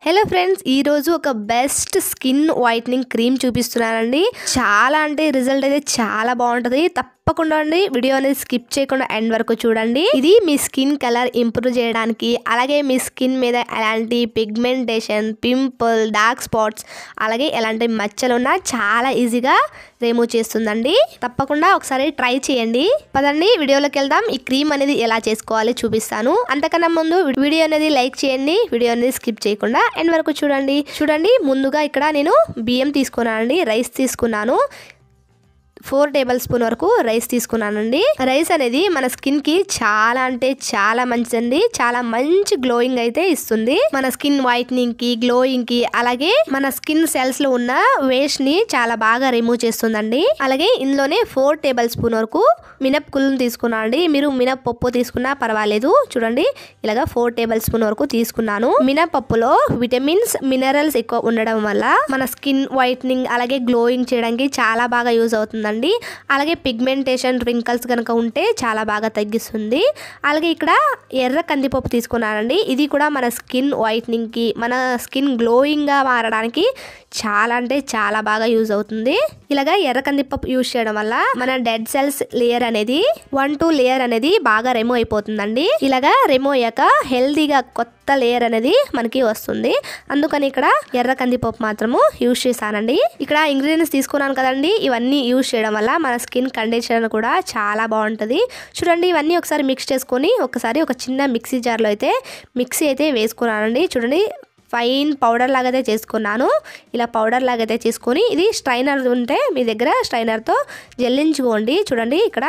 hello friends ఈరోజు ఒక best skin whitening cream చూపిస్తున్నానండి చాలా అంటే రిజల్ట్ అయితే చాలా బాగుంటుంది తప్పకుండా అండి వీడియో అనేది స్కిప్ చేయకుండా ఎండ్ వరకు చూడండి ఇది మీ స్కిన్ కలర్ ఇంప్రూవ్ చేయడానికి అలాగే మీ స్కిన్ మీద ఎలాంటి పిగ్మెంటేషన్ పింపుల్ డార్క్ స్పాట్స్ అలాగే ఎలాంటి మచ్చలు ఉన్నా చాలా ఈజీగా రిమూవ్ చేస్తుందండి తప్పకుండా ఒకసారి ట్రై చేయండి పదండి వీడియోలోకి వెళ్దాం ఈ క్రీమ్ అనేది ఎలా చేసుకోవాలి చూపిస్తాను అంతకన్నా ముందు వీడియో అనేది లైక్ చేయండి వీడియో అనేది స్కిప్ చేయకుండా ఎండ్ వరకు చూడండి చూడండి ముందుగా ఇక్కడ నేను బియ్యం తీసుకున్నానండి రైస్ తీసుకున్నాను ఫోర్ టేబుల్ స్పూన్ వరకు రైస్ తీసుకున్నానండి రైస్ అనేది మన స్కిన్ కి చాలా అంటే చాలా మంచిదండి చాలా మంచి గ్లోయింగ్ అయితే ఇస్తుంది మన స్కిన్ వైట్నింగ్ కి గ్లోయింగ్ కి అలాగే మన స్కిన్ సెల్స్ లో ఉన్న వేస్ట్ ని చాలా బాగా రిమూవ్ చేస్తుందండి అలాగే ఇందులోనే ఫోర్ టేబుల్ స్పూన్ వరకు మినపగుళ్ళను తీసుకున్నాను అండి మీరు మినపప్పు తీసుకున్నా పర్వాలేదు చూడండి ఇలాగా ఫోర్ టేబుల్ స్పూన్ వరకు తీసుకున్నాను మినపప్పులో విటమిన్స్ మినరల్స్ ఎక్కువ ఉండడం వల్ల మన స్కిన్ వైట్నింగ్ అలాగే గ్లోయింగ్ చేయడానికి చాలా బాగా యూజ్ అవుతుందండి అలాగే పిగ్మెంటేషన్ రింకల్స్ కనుక ఉంటే చాలా బాగా తగ్గిస్తుంది అలాగే ఇక్కడ ఎర్ర కందిపప్పు తీసుకున్నానండి ఇది కూడా మన స్కిన్ వైట్నింగ్కి మన స్కిన్ గ్లోయింగ్గా మారడానికి చాలా అంటే చాలా బాగా యూజ్ అవుతుంది ఇలాగా ఎర్ర కందిపప్పు యూజ్ చేయడం వల్ల మన డెడ్ సెల్స్ లేయర్ అనేది వన్ టూ లేయర్ అనేది బాగా రెమూవ్ అయిపోతుందండి ఇలాగా రెమూవ్ అయ్యాక హెల్తీగా కొత్త లేయర్ అనేది మనకి వస్తుంది అందుకని ఇక్కడ ఎర్ర కందిపప్పు మాత్రము యూజ్ చేశానండి ఇక్కడ ఇంగ్రీడియంట్స్ తీసుకున్నాను కదండి ఇవన్నీ యూజ్ చేయడం వల్ల మన స్కిన్ కండిషన్ కూడా చాలా బాగుంటుంది చూడండి ఇవన్నీ ఒకసారి మిక్స్ చేసుకొని ఒకసారి ఒక చిన్న మిక్సీ జార్లో అయితే మిక్సీ అయితే వేసుకున్నానండి చూడండి ఫైన్ పౌడర్ లాగా అయితే చేసుకున్నాను ఇలా పౌడర్ లాగా అయితే చేసుకొని ఇది స్ట్రైనర్ ఉంటే మీ దగ్గర స్ట్రైనర్తో జల్లించుకోండి చూడండి ఇక్కడ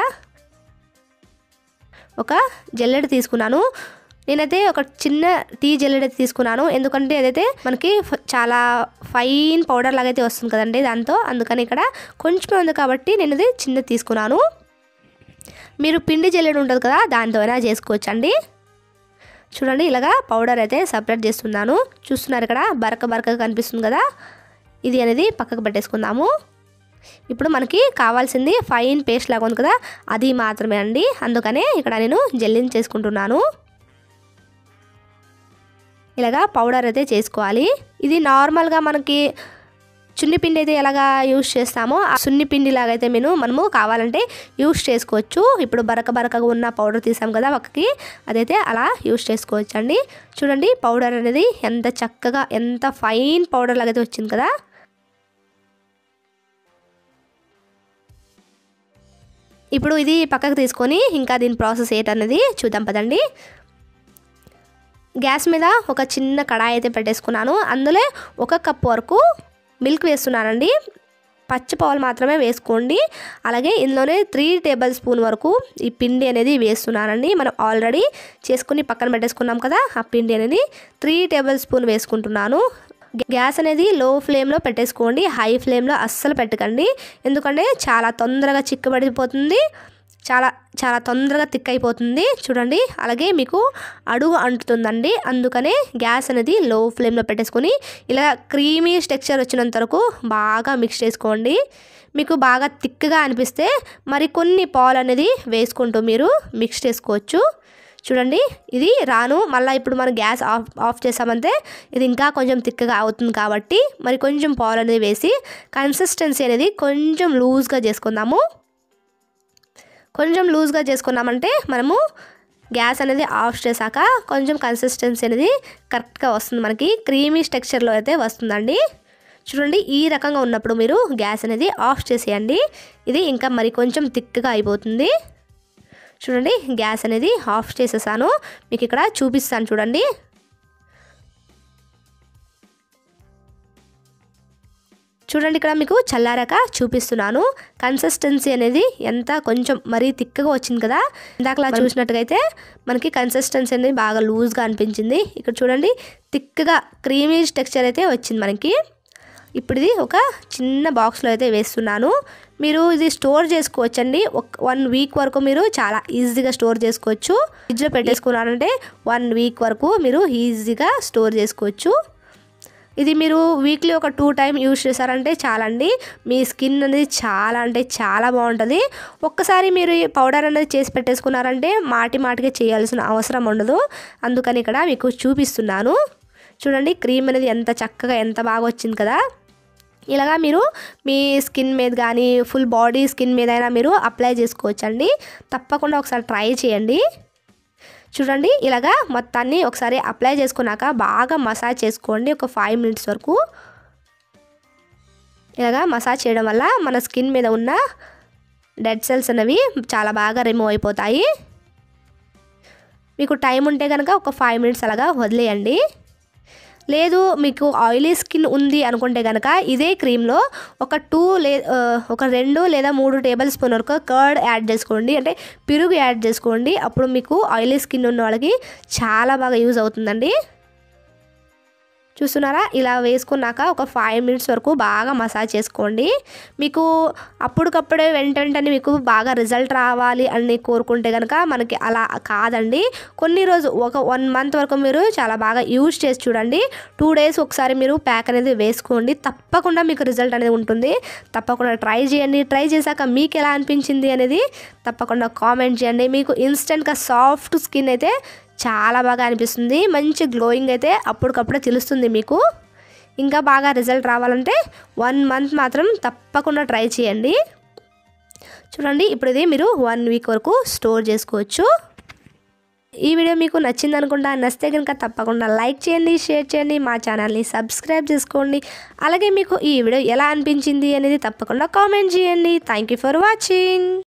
ఒక జల్లెడ తీసుకున్నాను నేనైతే ఒక చిన్న టీ జల్లెడ తీసుకున్నాను ఎందుకంటే అదైతే మనకి ఫ- చాలా ఫైన్ పౌడర్ లాగా అయితే వస్తుంది కదండి దాంతో అందుకని ఇక్కడ కొంచెం ఉంది కాబట్టి నేను ఇది చిన్నది తీసుకున్నాను మీరు పిండి జల్లెడ ఉంటుంది కదా దాంతో అయినా చేసుకోవచ్చు అండి చూడండి ఇలాగా పౌడర్ అయితే సపరేట్ చేస్తున్నాను చూస్తున్నారు ఇక్కడ బరక బరక కనిపిస్తుంది కదా ఇది అనేది పక్కకు పెట్టేసుకుందాము ఇప్పుడు మనకి కావాల్సింది ఫైన్ పేస్ట్ లాగా ఉంది కదా అది మాత్రమే అండి అందుకనే ఇక్కడ నేను జల్లించేసుకుంటున్నాను ఇలాగా పౌడర్ అయితే చేసుకోవాలి ఇది నార్మల్గా మనకి చున్ని పిండి అయితే ఎలాగా యూస్ చేస్తామో ఆ సున్ని పిండి లాగా అయితే మేము మనము కావాలంటే యూస్ చేసుకోవచ్చు ఇప్పుడు బరక బరకగా ఉన్న పౌడర్ తీసాం కదా పక్కకి అదైతే అలా యూస్ చేసుకోవచ్చు అండి చూడండి పౌడర్ అనేది ఎంత చక్కగా ఎంత ఫైన్ పౌడర్ లాగా అయితే వచ్చింది కదా ఇప్పుడు ఇది పక్కకు తీసుకొని ఇంకా దీని ప్రాసెస్ ఏంటనేది చూద్దాం పదండి గ్యాస్ మీద ఒక చిన్న కడాయి అయితే పెట్టేసుకున్నాను అందులో ఒక కప్ వరకు మిల్క్ వేస్తున్నానండి పచ్చి పాలు మాత్రమే వేసుకోండి అలాగే ఇందులోనే త్రీ టేబుల్ స్పూన్ వరకు ఈ పిండి అనేది వేస్తున్నానండి మనం ఆల్రెడీ చేసుకుని పక్కన పెట్టేసుకున్నాం కదా ఆ పిండి అనేది త్రీ టేబుల్ స్పూన్ వేసుకుంటున్నాను గ్యాస్ అనేది లో ఫ్లేమ్లో పెట్టేసుకోండి హై ఫ్లేమ్లో అస్సలు పెట్టకండి ఎందుకంటే చాలా తొందరగా చిక్కబడిపోతుంది చాలా చాలా తొందరగా థిక్ అయిపోతుంది చూడండి అలాగే మీకు అడుగు అంటుతుందండి అందుకనే గ్యాస్ అనేది లో ఫ్లేమ్లో పెట్టేసుకొని ఇలా క్రీమీ టెక్స్చర్ వచ్చినంత వరకు బాగా మిక్స్ చేసుకోండి మీకు బాగా థిక్గా అనిపిస్తే మరి కొన్ని పాలు అనేది వేసుకుంటూ మీరు మిక్స్ చేసుకోవచ్చు చూడండి ఇది రాను మళ్ళీ ఇప్పుడు మనం గ్యాస్ ఆఫ్ ఆఫ్ చేసామంటే ఇది ఇంకా కొంచెం థిక్గా అవుతుంది కాబట్టి మరి కొంచెం పాలు అనేది వేసి కన్సిస్టెన్సీ అనేది కొంచెం లూజ్గా చేసుకుందాము కొంచెం లూజ్గా చేసుకున్నామంటే మనము గ్యాస్ అనేది ఆఫ్ చేశాక కొంచెం కన్సిస్టెన్సీ అనేది కరెక్ట్గా వస్తుంది మనకి క్రీమీ టెక్స్చర్లో అయితే వస్తుందండి చూడండి ఈ రకంగా ఉన్నప్పుడు మీరు గ్యాస్ అనేది ఆఫ్ చేసేయండి ఇది ఇంకా మరి కొంచెం థిక్గా అయిపోతుంది చూడండి గ్యాస్ అనేది ఆఫ్ చేసేసాను మీకు ఇక్కడ చూపిస్తాను చూడండి చూడండి ఇక్కడ మీకు చల్లారాక చూపిస్తున్నాను కన్సిస్టెన్సీ అనేది ఎంత కొంచెం మరీ తిక్కగా వచ్చింది కదా ఇందాకలా చూసినట్టుగా అయితే మనకి కన్సిస్టెన్సీ అనేది బాగా లూజ్గా అనిపించింది ఇక్కడ చూడండి తిక్కగా క్రీమీ టెక్స్చర్ అయితే వచ్చింది మనకి ఇప్పుడు ఇది ఒక చిన్న బాక్స్లో అయితే వేస్తున్నాను మీరు ఇది స్టోర్ చేసుకోవచ్చండి ఒక వన్ వీక్ వరకు మీరు చాలా ఈజీగా స్టోర్ చేసుకోవచ్చు ఫ్రిడ్జ్లో పెట్టేసుకున్నారంటే వన్ వీక్ వరకు మీరు ఈజీగా స్టోర్ చేసుకోవచ్చు ఇది మీరు వీక్లీ ఒక టూ టైం యూజ్ చేశారంటే చాలండి మీ స్కిన్ అనేది చాలా అంటే చాలా బాగుంటుంది ఒక్కసారి మీరు ఈ పౌడర్ అనేది చేసి పెట్టేసుకున్నారంటే మాటి మాటికి చేయాల్సిన అవసరం ఉండదు అందుకని ఇక్కడ మీకు చూపిస్తున్నాను చూడండి క్రీమ్ అనేది ఎంత చక్కగా ఎంత బాగా వచ్చింది కదా ఇలాగా మీరు మీ స్కిన్ మీద కానీ ఫుల్ బాడీ స్కిన్ మీద అయినా మీరు అప్లై చేసుకోవచ్చండి తప్పకుండా ఒకసారి ట్రై చేయండి చూడండి ఇలాగా మొత్తాన్ని ఒకసారి అప్లై చేసుకున్నాక బాగా మసాజ్ చేసుకోండి ఒక ఫైవ్ మినిట్స్ వరకు ఇలాగా మసాజ్ చేయడం వల్ల మన స్కిన్ మీద ఉన్న డెడ్ సెల్స్ అనేవి చాలా బాగా రిమూవ్ అయిపోతాయి మీకు టైం ఉంటే కనుక ఒక ఫైవ్ మినిట్స్ అలాగా వదిలేయండి లేదు మీకు ఆయిలీ స్కిన్ ఉంది అనుకుంటే కనుక ఇదే క్రీమ్లో ఒక టూ లే ఒక రెండు లేదా మూడు టేబుల్ స్పూన్ వరకు కర్డ్ యాడ్ చేసుకోండి అంటే పెరుగు యాడ్ చేసుకోండి అప్పుడు మీకు ఆయిలీ స్కిన్ ఉన్న వాళ్ళకి చాలా బాగా యూజ్ అవుతుందండి చూస్తున్నారా ఇలా వేసుకున్నాక ఒక ఫైవ్ మినిట్స్ వరకు బాగా మసాజ్ చేసుకోండి మీకు అప్పటికప్పుడే వెంట వెంటనే మీకు బాగా రిజల్ట్ రావాలి అని కోరుకుంటే కనుక మనకి అలా కాదండి కొన్ని రోజు ఒక వన్ మంత్ వరకు మీరు చాలా బాగా యూజ్ చేసి చూడండి టూ డేస్ ఒకసారి మీరు ప్యాక్ అనేది వేసుకోండి తప్పకుండా మీకు రిజల్ట్ అనేది ఉంటుంది తప్పకుండా ట్రై చేయండి ట్రై చేశాక మీకు ఎలా అనిపించింది అనేది తప్పకుండా కామెంట్ చేయండి మీకు ఇన్స్టెంట్గా సాఫ్ట్ స్కిన్ అయితే చాలా బాగా అనిపిస్తుంది మంచి గ్లోయింగ్ అయితే అప్పటికప్పుడే తెలుస్తుంది మీకు ఇంకా బాగా రిజల్ట్ రావాలంటే వన్ మంత్ మాత్రం తప్పకుండా ట్రై చేయండి చూడండి ఇప్పుడు ఇది మీరు వన్ వీక్ వరకు స్టోర్ చేసుకోవచ్చు ఈ వీడియో మీకు నచ్చింది అనుకుంటా నచ్చితే కనుక తప్పకుండా లైక్ చేయండి షేర్ చేయండి మా ఛానల్ని సబ్స్క్రైబ్ చేసుకోండి అలాగే మీకు ఈ వీడియో ఎలా అనిపించింది అనేది తప్పకుండా కామెంట్ చేయండి థ్యాంక్ యూ ఫర్ వాచింగ్